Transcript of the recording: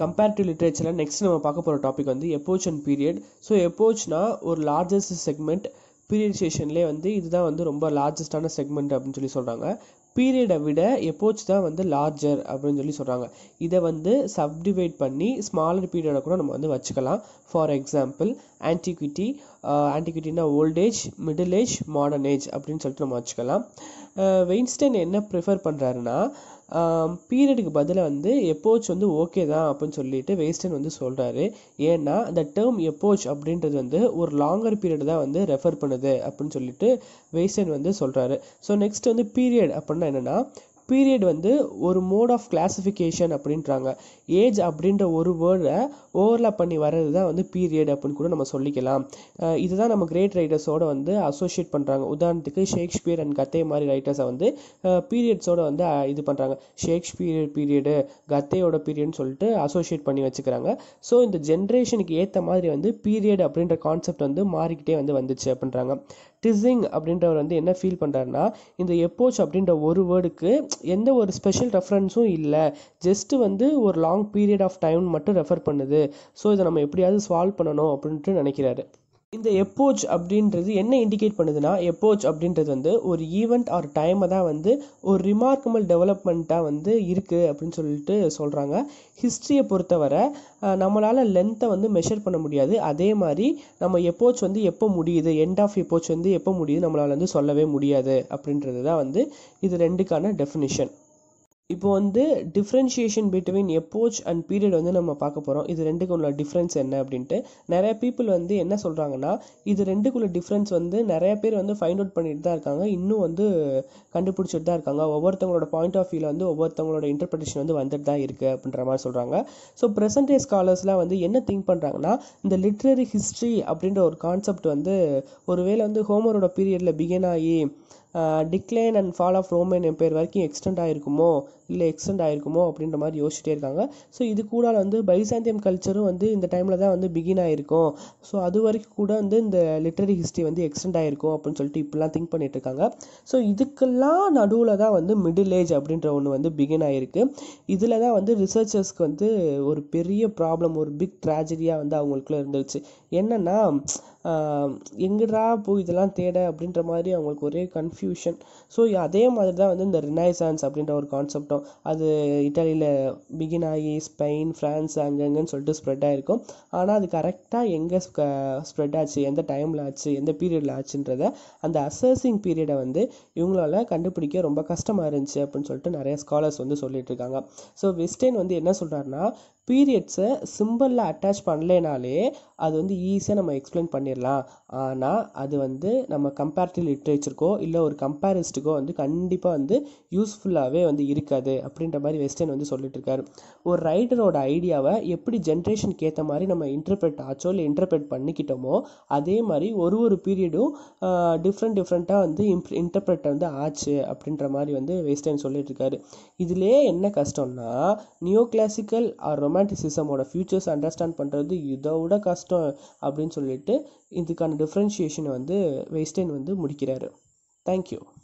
comparative லிட்ரேச்சரில் next நம்ம பார்க்க போகிற டாபிக் வந்து எப்போச் அண்ட் பீரியட் ஸோ எப்போச்னா ஒரு லார்ஜஸ்ட் செக்மெண்ட் பீரியடைசேஷன்லேயே வந்து இதுதான் வந்து ரொம்ப லார்ஜஸ்டான செக்மெண்ட் அப்படின்னு சொல்லி சொல்கிறாங்க பீரியடை விட எப்போச் தான் வந்து லார்ஜர் அப்படின்னு சொல்லி சொல்கிறாங்க இதை வந்து சப்டிவைட் பண்ணி ஸ்மாலர் பீரியடை கூட நம்ம வந்து வச்சுக்கலாம் ஃபார் எக்ஸாம்பிள் ஆன்டிக்விட்டி ஆன்டிக்விட்டினா old age middle age modern age அப்படின்னு சொல்லிட்டு நம்ம வச்சுக்கலாம் வெயின்ஸ்டைன் என்ன ப்ரிஃபர் பண்ணுறாருன்னா பீரியடுக்கு பதிலாக வந்து எப்போச் வந்து ஓகே தான் அப்படின்னு சொல்லிட்டு வெயிஸ்டன் வந்து சொல்கிறாரு ஏன்னா அந்த டேர்ம் எப்போச் அப்படின்றது வந்து ஒரு லாங்கர் பீரியட் தான் வந்து ரெஃபர் பண்ணுது அப்படின்னு சொல்லிட்டு வெயிஸ்டன் வந்து சொல்கிறாரு ஸோ நெக்ஸ்ட் வந்து பீரியட் அப்படின்னா என்னென்னா பீரியட் வந்து ஒரு மோட் ஆஃப் கிளாசிஃபிகேஷன் அப்படின்றாங்க ஏஜ் அப்படின்ற ஒரு வேர்டை ஓவர்லாப் பண்ணி வர்றது தான் வந்து பீரியட் அப்படின்னு கூட நம்ம சொல்லிக்கலாம் இதுதான் நம்ம கிரேட் ரைட்டர்ஸோட வந்து அசோசியேட் பண்ணுறாங்க உதாரணத்துக்கு ஷேக்ஸ்பியர் அண்ட் கத்தே மாதிரி ரைட்டர்ஸை வந்து பீரியட்ஸோட வந்து இது பண்ணுறாங்க ஷேக்ஸ்பியர் பீரியடு கத்தையோட பீரியட்னு சொல்லிட்டு அசோசியேட் பண்ணி வச்சுக்கிறாங்க ஸோ இந்த ஜென்ரேஷனுக்கு ஏற்ற மாதிரி வந்து பீரியட் அப்படின்ற கான்செப்ட் வந்து மாறிக்கிட்டே வந்து வந்துச்சு அப்படின்றாங்க டிசிங் அப்படின்றவர் வந்து என்ன ஃபீல் பண்ணுறாருன்னா இந்த எப்போச் அப்படின்ற ஒரு வேர்டுக்கு எந்த ஒரு ஸ்பெஷல் ரெஃபரன்ஸும் இல்லை ஜஸ்ட்டு வந்து ஒரு லாங் பீரியட் ஆஃப் டைம் மட்டும் ரெஃபர் பண்ணுது ஸோ இதை நம்ம எப்படியாவது சால்வ் பண்ணணும் அப்படின்ட்டு நினைக்கிறாரு இந்த எப்போச் அப்படின்றது என்ன இண்டிகேட் பண்ணுதுன்னா எப்போச் அப்படின்றது வந்து ஒரு ஈவெண்ட் ஆர் டைமை தான் வந்து ஒரு ரிமார்க்கபிள் டெவலப்மெண்ட்டாக வந்து இருக்குது அப்படின்னு சொல்லிட்டு சொல்கிறாங்க ஹிஸ்ட்ரியை பொறுத்தவரை நம்மளால் லென்த்தை வந்து மெஷர் பண்ண முடியாது அதே மாதிரி நம்ம எப்போச் வந்து எப்போ முடியுது எண்ட் ஆஃப் எப்போச் வந்து எப்போ முடியுது நம்மளால் வந்து சொல்லவே முடியாது அப்படின்றது தான் வந்து இது ரெண்டுக்கான டெஃபினிஷன் இப்போ வந்து differentiation between epoch and period வந்து நம்ம பார்க்க போகிறோம் இது ரெண்டுக்கு உள்ள டிஃப்ரென்ஸ் என்ன அப்படின்ட்டு நிறைய பீப்புள் வந்து என்ன சொல்கிறாங்கன்னா இது ரெண்டுக்குள்ள டிஃப்ரென்ஸ் வந்து நிறைய பேர் வந்து ஃபைண்ட் அவுட் பண்ணிட்டு தான் இருக்காங்க இன்னும் வந்து கண்டுபிடிச்சிட்டு தான் இருக்காங்க ஒவ்வொருத்தவங்களோட பாயிண்ட் ஆஃப் வியூவில் வந்து ஒவ்வொருத்தவங்களோட இன்டர்பிரேஷன் வந்து வந்துட்டு தான் இருக்குது அப்படின்ற மாதிரி சொல்கிறாங்க ஸோ ப்ரெசன்ட் டே ஸ்காலர்ஸ்லாம் வந்து என்ன திங்க் பண்ணுறாங்கன்னா இந்த லிட்ரரி ஹிஸ்ட்ரி அப்படின்ற ஒரு கான்செப்ட் வந்து ஒருவேளை வந்து ஹோமரோட பீரியடில் பிகின் ஆகி decline and fall of Roman empire வரைக்கும் எக்ஸ்டெண்ட் ஆகிருக்குமோ இல்லை எக்ஸ்டெண்ட் ஆகிருக்குமோ அப்படின்ற மாதிரி யோசிச்சிட்டே இருக்காங்க ஸோ இது கூட வந்து பைசாந்தியம் கல்ச்சரும் வந்து இந்த டைமில் தான் வந்து பிகின் ஆகிருக்கும் ஸோ அது வரைக்கும் கூட வந்து இந்த லிட்ரரி ஹிஸ்ட்ரி வந்து எக்ஸ்டெண்ட் ஆகிருக்கும் அப்படின்னு சொல்லிட்டு இப்படிலாம் திங்க் பண்ணிட்டு இருக்காங்க ஸோ இதுக்கெல்லாம் நடுவில் தான் வந்து மிடில் ஏஜ் அப்படின்ற ஒன்று வந்து பிகின் ஆகிருக்கு இதில் தான் வந்து ரிசர்ச்சர்ஸ்க்கு வந்து ஒரு பெரிய ப்ராப்ளம் ஒரு பிக் ட்ராஜடியாக வந்து அவங்களுக்குள்ள இருந்துச்சு என்னென்னா எங்கடா போய் இதெல்லாம் தேட அப்படின்ற மாதிரி அவங்களுக்கு ஒரே கன்ஃபியூஷன் ஸோ அதே மாதிரி தான் வந்து இந்த ரினைசான்ஸ் அப்படின்ற ஒரு கான்செப்டும் அது இட்டாலியில் பிகின் ஆகி ஸ்பெயின் ஃப்ரான்ஸ் அங்கங்கன்னு சொல்லிட்டு ஸ்ப்ரெட் ஆகிருக்கும் ஆனால் அது கரெக்டாக எங்கே ஸ்ப்ரெட் ஆச்சு எந்த டைமில் ஆச்சு எந்த பீரியடில் ஆச்சுன்றத அந்த அசர்சிங் பீரியடை வந்து இவங்களால கண்டுபிடிக்க ரொம்ப கஷ்டமாக இருந்துச்சு அப்படின்னு சொல்லிட்டு நிறைய ஸ்காலர்ஸ் வந்து சொல்லிட்டு இருக்காங்க ஸோ வெஸ்டர்ன் வந்து என்ன சொல்கிறாருன்னா பீரியட்ஸை சிம்பிளில் அட்டாச் பண்ணலைனாலே அது வந்து ஈஸியாக நம்ம எக்ஸ்பிளைன் பண்ணிடலாம் ஆனால் அது வந்து நம்ம கம்பேரிட்டிவ் லிட்ரேச்சருக்கோ இல்லை ஒரு கம்பேரிஸ்டுக்கோ வந்து கண்டிப்பாக வந்து யூஸ்ஃபுல்லாகவே வந்து இருக்காது அப்படின்ற மாதிரி வெஸ்டர்ன் வந்து சொல்லிட்டு இருக்காரு ஒரு ரைட்டரோட ஐடியாவை எப்படி ஜென்ரேஷனுக்கு ஏற்ற மாதிரி நம்ம இன்டர்பிரட் ஆச்சோ இல்லை இன்டர்பிரட் பண்ணிக்கிட்டோமோ அதே மாதிரி ஒரு ஒரு பீரியடும் டிஃப்ரெண்ட் டிஃப்ரெண்ட்டாக வந்து இம்ப் இன்டர்பிரட் வந்து ஆச்சு அப்படின்ற மாதிரி வந்து வெஸ்டர்ன் சொல்லிட்டு இருக்காரு இதிலே என்ன கஷ்டம்னா நியோ கிளாசிக்கல் ஆர் ரொமான்டிசிசமோட ஃபியூச்சர்ஸ் அண்டர்ஸ்டாண்ட் பண்ணுறது இதை விட கஷ்டம் அப்படின்னு சொல்லிட்டு இதுக்கான டிஃப்ரென்ஷியேஷனை வந்து வெஸ்டர்ன் வந்து முடிக்கிறாரு தேங்க்யூ